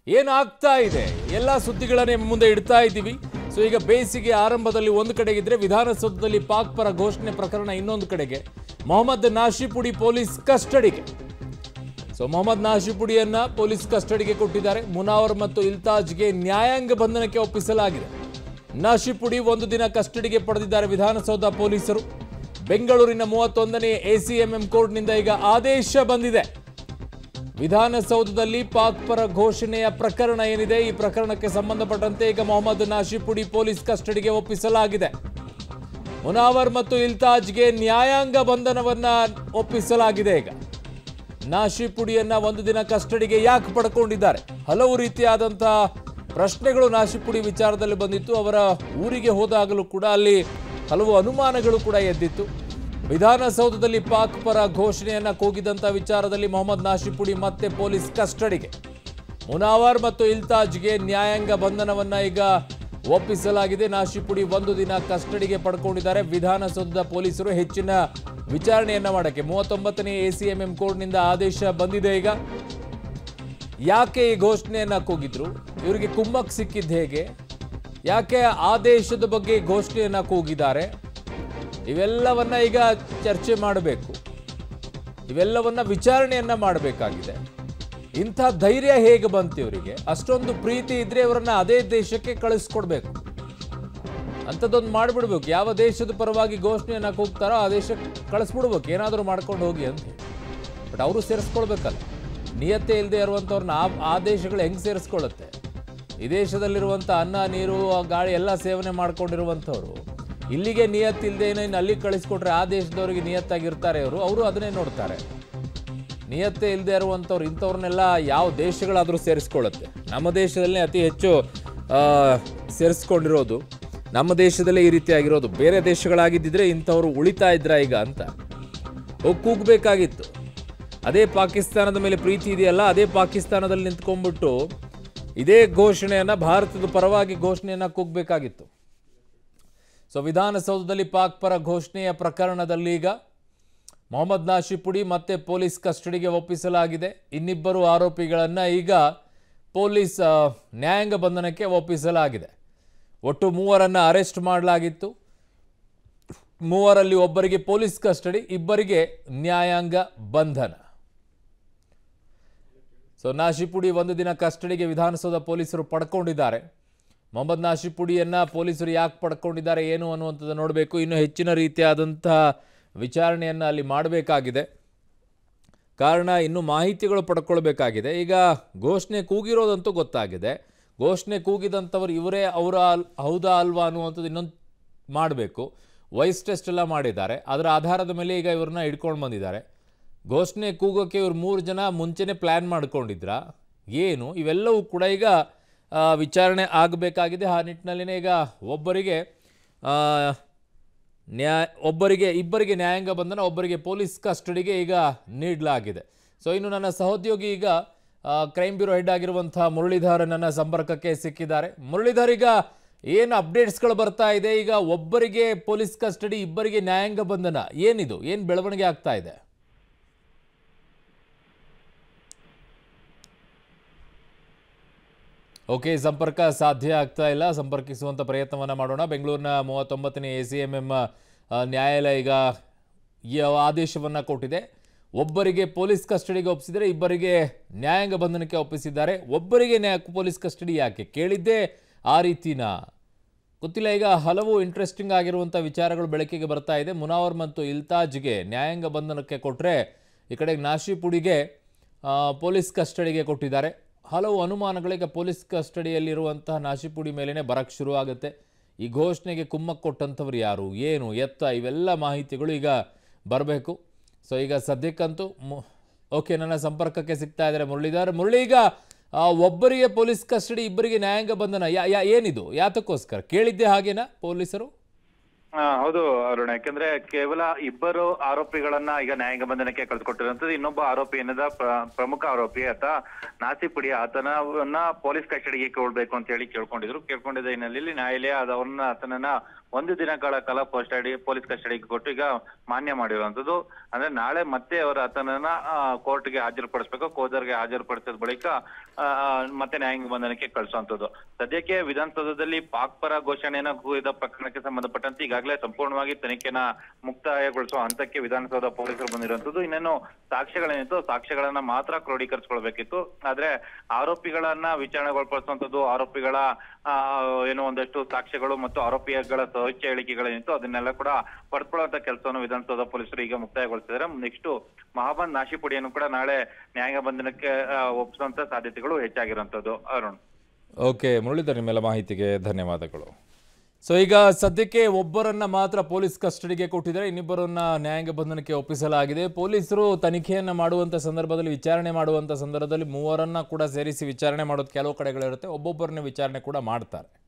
ಏನಾಗ್ತಾ ಇದೆ ಎಲ್ಲ ಸುದ್ದಿಗಳನ್ನೇ ಮುಂದೆ ಇಡ್ತಾ ಇದ್ದೀವಿ ಸೊ ಈಗ ಬೇಸಿಗೆ ಆರಂಭದಲ್ಲಿ ಒಂದು ಕಡೆಗಿದ್ರೆ ವಿಧಾನಸೌಧದಲ್ಲಿ ಪಾಕ್ ಪರ ಘೋಷಣೆ ಪ್ರಕರಣ ಇನ್ನೊಂದು ಕಡೆಗೆ ಮೊಹಮ್ಮದ್ ನಾಶಿಪುಡಿ ಪೊಲೀಸ್ ಕಸ್ಟಡಿಗೆ ಸೊ ಮೊಹಮ್ಮದ್ ನಾಶಿಪುಡಿಯನ್ನ ಪೊಲೀಸ್ ಕಸ್ಟಡಿಗೆ ಕೊಟ್ಟಿದ್ದಾರೆ ಮುನಾವರ್ ಮತ್ತು ಇಲ್ತಾಜ್ಗೆ ನ್ಯಾಯಾಂಗ ಬಂಧನಕ್ಕೆ ಒಪ್ಪಿಸಲಾಗಿದೆ ನಾಶಿಪುಡಿ ಒಂದು ದಿನ ಕಸ್ಟಡಿಗೆ ಪಡೆದಿದ್ದಾರೆ ವಿಧಾನಸೌಧ ಪೊಲೀಸರು ಬೆಂಗಳೂರಿನ ಮೂವತ್ತೊಂದನೇ ಎಸಿಎಂಎಂ ಕೋರ್ಟ್ನಿಂದ ಈಗ ಆದೇಶ ಬಂದಿದೆ ವಿಧಾನಸೌಧದಲ್ಲಿ ಪಾಕ್ ಪರ ಘೋಷಣೆಯ ಪ್ರಕರಣ ಏನಿದೆ ಈ ಪ್ರಕರಣಕ್ಕೆ ಸಂಬಂಧಪಟ್ಟಂತೆ ಈಗ ಮೊಹಮ್ಮದ್ ನಾಶಿಪುಡಿ ಪೊಲೀಸ್ ಕಸ್ಟಡಿಗೆ ಒಪ್ಪಿಸಲಾಗಿದೆ ಮುನಾವರ್ ಮತ್ತು ಇಲ್ತಾಜ್ಗೆ ನ್ಯಾಯಾಂಗ ಬಂಧನವನ್ನ ಒಪ್ಪಿಸಲಾಗಿದೆ ಈಗ ನಾಶಿಪುಡಿಯನ್ನ ಒಂದು ದಿನ ಕಸ್ಟಡಿಗೆ ಯಾಕೆ ಪಡ್ಕೊಂಡಿದ್ದಾರೆ ಹಲವು ರೀತಿಯಾದಂತಹ ಪ್ರಶ್ನೆಗಳು ನಾಶಿಪುಡಿ ವಿಚಾರದಲ್ಲಿ ಬಂದಿತ್ತು ಅವರ ಊರಿಗೆ ಹೋದಾಗಲೂ ಕೂಡ ಅಲ್ಲಿ ಹಲವು ಅನುಮಾನಗಳು ಕೂಡ ಎದ್ದಿತ್ತು ವಿಧಾನಸೌಧದಲ್ಲಿ ಪಾಕ್ ಪರ ಘೋಷಣೆಯನ್ನ ಕೂಗಿದಂತ ವಿಚಾರದಲ್ಲಿ ಮೊಹಮ್ಮದ್ ನಾಶಿಪುಡಿ ಮತ್ತೆ ಪೊಲೀಸ್ ಕಸ್ಟಡಿಗೆ ಮುನಾವರ್ ಮತ್ತು ಇಲ್ತಾಜ್ಗೆ ನ್ಯಾಯಾಂಗ ಬಂಧನವನ್ನ ಈಗ ಒಪ್ಪಿಸಲಾಗಿದೆ ನಾಶಿಪುಡಿ ಒಂದು ದಿನ ಕಸ್ಟಡಿಗೆ ಪಡ್ಕೊಂಡಿದ್ದಾರೆ ವಿಧಾನಸೌಧದ ಪೊಲೀಸರು ಹೆಚ್ಚಿನ ವಿಚಾರಣೆಯನ್ನ ಮಾಡಕ್ಕೆ ಮೂವತ್ತೊಂಬತ್ತನೇ ಎಸಿಎಂಎಂ ಕೋರ್ಟ್ನಿಂದ ಆದೇಶ ಬಂದಿದೆ ಈಗ ಯಾಕೆ ಈ ಘೋಷಣೆಯನ್ನ ಕೂಗಿದ್ರು ಇವರಿಗೆ ಕುಮ್ಮಕ್ ಸಿಕ್ಕಿದ್ದು ಹೇಗೆ ಯಾಕೆ ಆದೇಶದ ಬಗ್ಗೆ ಘೋಷಣೆಯನ್ನ ಕೂಗಿದ್ದಾರೆ ಇವೆಲ್ಲವನ್ನ ಈಗ ಚರ್ಚೆ ಮಾಡಬೇಕು ಇವೆಲ್ಲವನ್ನ ವಿಚಾರಣೆಯನ್ನ ಮಾಡಬೇಕಾಗಿದೆ ಇಂಥ ಧೈರ್ಯ ಹೇಗೆ ಬಂತು ಇವರಿಗೆ ಅಷ್ಟೊಂದು ಪ್ರೀತಿ ಇದ್ರೆ ಇವರನ್ನ ಅದೇ ದೇಶಕ್ಕೆ ಕಳಿಸ್ಕೊಡ್ಬೇಕು ಅಂಥದ್ದೊಂದು ಮಾಡಿಬಿಡ್ಬೇಕು ಯಾವ ದೇಶದ ಪರವಾಗಿ ಘೋಷಣೆಯನ್ನ ಕೂಗ್ತಾರೋ ಆ ದೇಶಕ್ಕೆ ಕಳಿಸ್ಬಿಡ್ಬೇಕು ಏನಾದರೂ ಮಾಡ್ಕೊಂಡು ಹೋಗಿ ಅಂತ ಬಟ್ ಅವರು ಸೇರಿಸ್ಕೊಳ್ಬೇಕಲ್ಲ ನಿಯತ್ತೆ ಇಲ್ಲದೆ ಇರುವಂಥವ್ರನ್ನ ಆ ಆ ದೇಶಗಳು ಹೆಂಗೆ ಸೇರಿಸ್ಕೊಳ್ಳುತ್ತೆ ಈ ದೇಶದಲ್ಲಿರುವಂಥ ಅನ್ನ ನೀರು ಆ ಗಾಳಿ ಎಲ್ಲ ಸೇವನೆ ಮಾಡ್ಕೊಂಡಿರುವಂಥವ್ರು ಇಲ್ಲಿಗೆ ನಿಯತ್ ಇಲ್ಲದೆ ಇನ್ನು ಅಲ್ಲಿ ಕಳಿಸ್ಕೊಟ್ರೆ ಆ ದೇಶದವರಿಗೆ ನಿಯತ್ತಾಗಿರ್ತಾರೆ ಅವರು ಅವರು ಅದನ್ನೇ ನೋಡ್ತಾರೆ ನಿಯತ್ತೆ ಇಲ್ಲದೆ ಇರುವಂಥವ್ರು ಇಂಥವ್ರನ್ನೆಲ್ಲ ಯಾವ ದೇಶಗಳಾದರೂ ಸೇರಿಸ್ಕೊಳ್ಳುತ್ತೆ ನಮ್ಮ ದೇಶದಲ್ಲೇ ಅತಿ ಹೆಚ್ಚು ಆ, ಸೇರಿಸ್ಕೊಂಡಿರೋದು ನಮ್ಮ ದೇಶದಲ್ಲೇ ಈ ರೀತಿಯಾಗಿರೋದು ಬೇರೆ ದೇಶಗಳಾಗಿದ್ದಿದ್ರೆ ಇಂಥವ್ರು ಉಳಿತಾ ಇದ್ರ ಈಗ ಅಂತ ಹೋಗಿ ಕೂಗಬೇಕಾಗಿತ್ತು ಅದೇ ಪಾಕಿಸ್ತಾನದ ಮೇಲೆ ಪ್ರೀತಿ ಇದೆಯಲ್ಲ ಅದೇ ಪಾಕಿಸ್ತಾನದಲ್ಲಿ ನಿಂತ್ಕೊಂಡ್ಬಿಟ್ಟು ಇದೇ ಘೋಷಣೆಯನ್ನ ಭಾರತದ ಪರವಾಗಿ ಘೋಷಣೆಯನ್ನ ಕೂಗಬೇಕಾಗಿತ್ತು ಸೊ ವಿಧಾನಸೌಧದಲ್ಲಿ ಪಾಕ್ ಪರ ಘೋಷಣೆಯ ಪ್ರಕರಣದಲ್ಲಿ ಈಗ ಮೊಹಮ್ಮದ್ ನಾಶಿಪುಡಿ ಮತ್ತೆ ಪೊಲೀಸ್ ಕಸ್ಟಡಿಗೆ ಒಪ್ಪಿಸಲಾಗಿದೆ ಇನ್ನಿಬ್ಬರು ಆರೋಪಿಗಳನ್ನು ಈಗ ಪೊಲೀಸ್ ಆ, ನ್ಯಾಯಾಂಗ ಬಂಧನಕ್ಕೆ ಒಪ್ಪಿಸಲಾಗಿದೆ ಒಟ್ಟು ಮೂವರನ್ನು ಅರೆಸ್ಟ್ ಮಾಡಲಾಗಿತ್ತು ಮೂವರಲ್ಲಿ ಒಬ್ಬರಿಗೆ ಪೊಲೀಸ್ ಕಸ್ಟಡಿ ಇಬ್ಬರಿಗೆ ನ್ಯಾಯಾಂಗ ಬಂಧನ ಸೊ ನಾಶಿಪುಡಿ ಒಂದು ದಿನ ಕಸ್ಟಡಿಗೆ ವಿಧಾನಸೌಧ ಪೊಲೀಸರು ಪಡ್ಕೊಂಡಿದ್ದಾರೆ ಮೊಹಮ್ಮದ್ ನಾಶಿಪುಡಿಯನ್ನ ಪೊಲೀಸರು ಯಾಕೆ ಪಡ್ಕೊಂಡಿದ್ದಾರೆ ಏನು ಅನ್ನುವಂಥದ್ದು ನೋಡಬೇಕು ಇನ್ನು ಹೆಚ್ಚಿನ ರೀತಿಯಾದಂತಹ ವಿಚಾರಣೆಯನ್ನು ಅಲ್ಲಿ ಮಾಡಬೇಕಾಗಿದೆ ಕಾರಣ ಇನ್ನು ಮಾಹಿತಿಗಳು ಪಡ್ಕೊಳ್ಬೇಕಾಗಿದೆ ಈಗ ಘೋಷಣೆ ಕೂಗಿರೋದಂತೂ ಗೊತ್ತಾಗಿದೆ ಘೋಷಣೆ ಕೂಗಿದಂಥವ್ರು ಇವರೇ ಅವರ ಅಲ್- ಹೌದಾ ಅಲ್ವಾ ಅನ್ನುವಂಥದ್ದು ಇನ್ನೊಂದು ಮಾಡಬೇಕು ವಾಯ್ಸ್ ಟೆಸ್ಟ್ ಎಲ್ಲ ಮಾಡಿದ್ದಾರೆ ಅದರ ಆಧಾರದ ಮೇಲೆ ಈಗ ಇವ್ರನ್ನ ಹಿಡ್ಕೊಂಡು ಬಂದಿದ್ದಾರೆ ಘೋಷಣೆ ಕೂಗೋಕ್ಕೆ ಇವ್ರು ಮೂರು ಜನ ಮುಂಚೆನೇ ಪ್ಲ್ಯಾನ್ ಮಾಡ್ಕೊಂಡಿದ್ರ ಏನು ಇವೆಲ್ಲವೂ ಕೂಡ ಈಗ ಆ, ವಿಚಾರಣೆ ಆಗಬೇಕಾಗಿದೆ ಆ ನಿಟ್ಟಿನಲ್ಲಿನೇ ಈಗ ಒಬ್ಬರಿಗೆ ಆ, ನ್ಯಾಯ ಒಬ್ಬರಿಗೆ ಇಬ್ಬರಿಗೆ ನ್ಯಾಯಾಂಗ ಬಂಧನ ಒಬ್ಬರಿಗೆ ಪೊಲೀಸ್ ಕಸ್ಟಡಿಗೆ ಈಗ ನೀಡಲಾಗಿದೆ ಸೊ ಇನ್ನು ನನ್ನ ಸಹೋದ್ಯೋಗಿ ಈಗ ಆ, ಕ್ರೈಮ್ ಬ್ಯೂರೋ ಹೆಡ್ ಆಗಿರುವಂಥ ಮುರಳೀಧರ್ ನನ್ನ ಸಂಪರ್ಕಕ್ಕೆ ಸಿಕ್ಕಿದ್ದಾರೆ ಮುರಳೀಧರ್ ಈಗ ಏನು ಅಪ್ಡೇಟ್ಸ್ಗಳು ಬರ್ತಾ ಇದೆ ಈಗ ಒಬ್ಬರಿಗೆ ಪೊಲೀಸ್ ಕಸ್ಟಡಿ ಇಬ್ಬರಿಗೆ ನ್ಯಾಯಾಂಗ ಬಂಧನ ಏನಿದು ಏನು ಬೆಳವಣಿಗೆ ಆಗ್ತಾ ಇದೆ ಓಕೆ ಸಂಪರ್ಕ ಸಾಧ್ಯ ಆಗ್ತಾ ಇಲ್ಲ ಸಂಪರ್ಕಿಸುವಂಥ ಪ್ರಯತ್ನವನ್ನು ಮಾಡೋಣ ಬೆಂಗಳೂರಿನ ಮೂವತ್ತೊಂಬತ್ತನೇ ಎ ಸಿ ಎಮ್ ಎಮ್ ನ್ಯಾಯಾಲಯ ಈಗ ಈ ಆದೇಶವನ್ನು ಕೊಟ್ಟಿದೆ ಒಬ್ಬರಿಗೆ ಪೊಲೀಸ್ ಕಸ್ಟಡಿಗೆ ಒಪ್ಪಿಸಿದರೆ ಇಬ್ಬರಿಗೆ ನ್ಯಾಯಾಂಗ ಬಂಧನಕ್ಕೆ ಒಪ್ಪಿಸಿದ್ದಾರೆ ಒಬ್ಬರಿಗೆ ನ್ಯಾಯ ಪೊಲೀಸ್ ಕಸ್ಟಡಿ ಯಾಕೆ ಕೇಳಿದ್ದೇ ಆ ರೀತಿನ ಗೊತ್ತಿಲ್ಲ ಈಗ ಹಲವು ಇಂಟ್ರೆಸ್ಟಿಂಗ್ ಆಗಿರುವಂಥ ವಿಚಾರಗಳು ಬೆಳಕಿಗೆ ಬರ್ತಾ ಇದೆ ಮುನಾವರ್ ಮತ್ತು ಇಲ್ತಾಜ್ಗೆ ನ್ಯಾಯಾಂಗ ಬಂಧನಕ್ಕೆ ಕೊಟ್ಟರೆ ಈ ಕಡೆ ನಾಶಿಪುಡಿಗೆ ಆ, ಪೊಲೀಸ್ ಕಸ್ಟಡಿಗೆ ಕೊಟ್ಟಿದ್ದಾರೆ ಹಲವು ಅನುಮಾನಗಳಿಗೆ ಪೊಲೀಸ್ ಕಸ್ಟಡಿಯಲ್ಲಿರುವಂತಹ ನಾಶಿಪುಡಿ ಮೇಲೇ ಬರಕ್ಕೆ ಶುರು ಆಗುತ್ತೆ ಈ ಘೋಷಣೆಗೆ ಕುಮ್ಮಕ್ ಕೊಟ್ಟಂಥವ್ರು ಯಾರು ಏನು ಎತ್ತ ಇವೆಲ್ಲ ಮಾಹಿತಿಗಳು ಈಗ ಬರಬೇಕು ಸೊ ಈಗ ಸದ್ಯಕ್ಕಂತೂ ಮು- ಓಕೆ ನನ್ನ ಸಂಪರ್ಕಕ್ಕೆ ಸಿಗ್ತಾ ಇದ್ದಾರೆ ಮುರಳೀಧರ್ ಮುರಳಿ ಈಗ ಆ, ಒಬ್ಬರಿಗೆ ಪೊಲೀಸ್ ಕಸ್ಟಡಿ ಇಬ್ಬರಿಗೆ ನ್ಯಾಯಾಂಗ ಬಂಧನ ಯಾ ಯಾ- ಏನಿದು ಯಾತಕ್ಕೋಸ್ಕರ ಕೇಳಿದ್ದೆ ಹಾಗೇನಾ ಪೊಲೀಸರು ಆ, ಹೌದು ಅರುಣ ಯಾಕಂದ್ರೆ ಕೇವಲ ಇಬ್ಬರು ಆರೋಪಿಗಳನ್ನ ಈಗ ನ್ಯಾಯಾಂಗ ಬಂಧನಕ್ಕೆ ಕಳೆದುಕೊಟ್ಟಿರುವಂತದ್ದು ಇನ್ನೊಬ್ಬ ಆರೋಪಿ ಏನದ ಪ್ರ- ಪ್ರಮುಖ ಆರೋಪಿ ಆತ ನಾಸಿಪುಡಿ ಆತನವನ್ನ ಪೊಲೀಸ್ ಕಸ್ಟಡಿಗೆ ಕೊಡ್ಬೇಕು ಅಂತ ಹೇಳಿ ಕೇಳ್ಕೊಂಡಿದ್ರು ಕೇಳ್ಕೊಂಡಿದ್ದ ಹಿನ್ನೆಲೆಯಲ್ಲಿ ನ್ಯಾಯಾಲಯ ಅದ್ ಅವ್ರನ್ನ ಆತನನ್ನ ಒಂದು ದಿನಗಳ ಕಾಲ ಕಸ್ಟಡಿ ಪೊಲೀಸ್ ಕಸ್ಟಡಿಗೆ ಕೊಟ್ಟು ಈಗ ಮಾನ್ಯ ಮಾಡಿರುವಂತದ್ದು ಅಂದ್ರೆ ನಾಳೆ ಮತ್ತೆ ಅವರ ಆತನನ್ನ ಕೋರ್ಟ್ಗೆ ಹಾಜರುಪಡಿಸ್ಬೇಕು ಕೋದರ್ಗೆ ಹಾಜರುಪಡಿಸಿದ ಬಳಿಕ ಆ, ಆ, ಮತ್ತೆ ನ್ಯಾಯಾಂಗ ಬಂಧನಕ್ಕೆ ಕಳಿಸುವಂತದ್ದು ಸದ್ಯಕ್ಕೆ ವಿಧಾನಸೌಧದಲ್ಲಿ ಪಾಕ್ ಪರ ಘೋಷಣೆಯನ್ನ ಕೂಗಿದ ಪ್ರಕರಣಕ್ಕೆ ಸಂಬಂಧಪಟ್ಟಂತೆ ಈಗಾಗಲೇ ಸಂಪೂರ್ಣವಾಗಿ ತನಿಖೆನ ಮುಕ್ತಾಯಗೊಳಿಸುವ ಹಂತಕ್ಕೆ ವಿಧಾನಸೌಧ ಪೊಲೀಸರು ಬಂದಿರುವಂತದ್ದು ಇನ್ನೇನು ಸಾಕ್ಷ್ಯಗಳೇನಿತ್ತು ಸಾಕ್ಷ್ಯಗಳನ್ನ ಮಾತ್ರ ಕ್ರೋಢೀಕರಿಸಿಕೊಳ್ಬೇಕಿತ್ತು ಆದ್ರೆ ಆರೋಪಿಗಳನ್ನ ವಿಚಾರಣೆಗೊಳಪಡಿಸುವಂತದ್ದು ಆರೋಪಿಗಳ ಆ, ಏನು ಒಂದಷ್ಟು ಸಾಕ್ಷ್ಯಗಳು ಮತ್ತು ಆರೋಪಿಗಳ ಸ್ವಚ್ಛ ಹೇಳಿಕೆಗಳೇನಿತ್ತು ಅದನ್ನೆಲ್ಲ ಕೂಡ ಪಡ್ಕೊಳ್ಳುವಂತ ಕೆಲಸವನ್ನು ವಿಧಾನಸೌಧ ಪೊಲೀಸರು ಈಗ ಮುಕ್ತಾಯಗೊಳಿಸಿದ್ದಾರೆ ನೆಕ್ಸ್ಟ್ ಮಹಾಬಂದ್ ನಾಶಿಪುಡಿಯನ್ನು ಕೂಡ ನಾಳೆ ನ್ಯಾಯಾಂಗ ಬಂಧನಕ್ಕೆ ಆ, ಒಪ್ಪಿಸುವಂತ ಸಾಧ್ಯತೆಗಳು ಹೆಚ್ಚಾಗಿರುವಂತದ್ದು ಅರುಣ್ ಓಕೆ ಮುರಳೀಧರ್ ನಿಮ್ಮೆಲ್ಲ ಮಾಹಿತಿಗೆ ಧನ್ಯವಾದಗಳು ಸೊ ಈಗ ಸದ್ಯಕ್ಕೆ ಒಬ್ಬರನ್ನ ಮಾತ್ರ ಪೊಲೀಸ್ ಕಸ್ಟಡಿಗೆ ಕೊಟ್ಟಿದ್ದಾರೆ ಇನ್ನಿಬ್ಬರನ್ನ ನ್ಯಾಯಾಂಗ ಬಂಧನಕ್ಕೆ ಒಪ್ಪಿಸಲಾಗಿದೆ ಪೊಲೀಸರು ತನಿಖೆಯನ್ನು ಮಾಡುವಂಥ ಸಂದರ್ಭದಲ್ಲಿ ವಿಚಾರಣೆ ಮಾಡುವಂಥ ಸಂದರ್ಭದಲ್ಲಿ ಮೂವರನ್ನ ಕೂಡ ಸೇರಿಸಿ ವಿಚಾರಣೆ ಮಾಡೋದು ಕೆಲವು ಕಡೆಗಳಿರುತ್ತೆ ಒಬ್ಬೊಬ್ಬರನ್ನ ವಿಚಾರಣೆ ಕೂಡ ಮಾಡ್ತಾರೆ